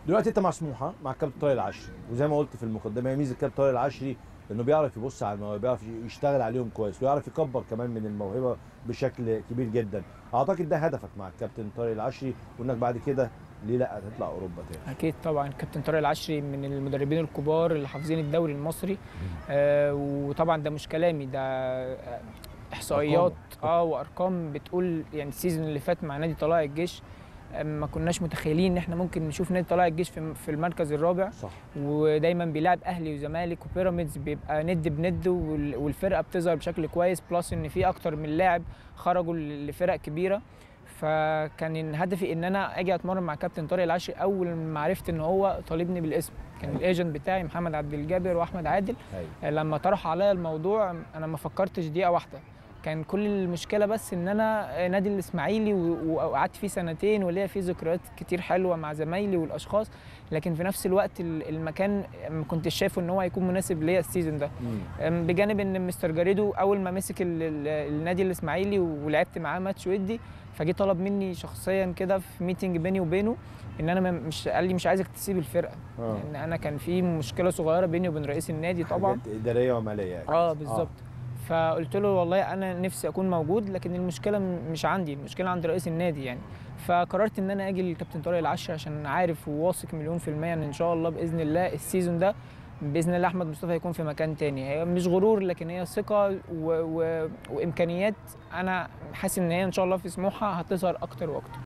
دلوقتي انت مع سموحه مع الكابتن طارق العشري وزي ما قلت في المقدمه هي ميزه الكابتن طارق العشري انه بيعرف يبص على الموهبه بيعرف يشتغل عليهم كويس ويعرف يكبر كمان من الموهبه بشكل كبير جدا اعتقد ده هدفك مع الكابتن طارق العشري وانك بعد كده ليه لا تطلع اوروبا تاني اكيد طبعا كابتن طارق العشري من المدربين الكبار اللي حافظين الدوري المصري آه وطبعا ده مش كلامي ده آه، احصائيات اه وارقام بتقول يعني السيزون اللي فات مع نادي طلائع الجيش آه، ما كناش متخيلين ان احنا ممكن نشوف نادي طلائع الجيش في في المركز الرابع صح ودايما بيلعب اهلي وزمالك وبيراميدز بيبقى ند بند وال- والفرقه بتظهر بشكل كويس بلس ان في اكتر من لاعب خرجوا ل- لفرق كبيره فكان هدفي ان انا اجي اتمرن مع كابتن طارق العشري اول ما عرفت ان هو طالبني بالاسم كان الايجنت بتاعي محمد عبد الجابر واحمد عادل ايوه لما طرحوا عليا الموضوع انا ما فكرتش دقيقه واحده كان كل المشكله بس ان انا نادي الاسماعيلي و- وقعدت فيه سنتين وليا فيه ذكريات كتير حلوه مع زمايلي والاشخاص لكن في نفس الوقت ال- المكان ما كنتش شايفه ان هو هيكون مناسب ليا السيزون ده مم. أم، بجانب ان مستر جاريدو اول ما مسك ال- ال- النادي الاسماعيلي ولعبت معاه ماتش ودي فجه طلب مني شخصيا كده في ميتنج بيني وبينه ان انا ما- مش قال لي مش عايزك تسيب الفرقه اه لان انا كان في مشكله صغيره بيني وبين رئيس النادي طبعا حاجات اداريه وماليه يعني. اه بالظبط فقلت له والله انا نفسي اكون موجود لكن المشكله م- مش عندي المشكله عند رئيس النادي يعني فقررت ان انا اجي للكابتن طارق العشري عشان عارف وواثق مليون في الميه ان ان شاء الله باذن الله السيزون ده باذن الله احمد مصطفى هيكون في مكان تاني هي مش غرور لكن هي ثقه و... و... وامكانيات انا حاسس ان هي ان شاء الله في سموحه هتظهر اكتر واكتر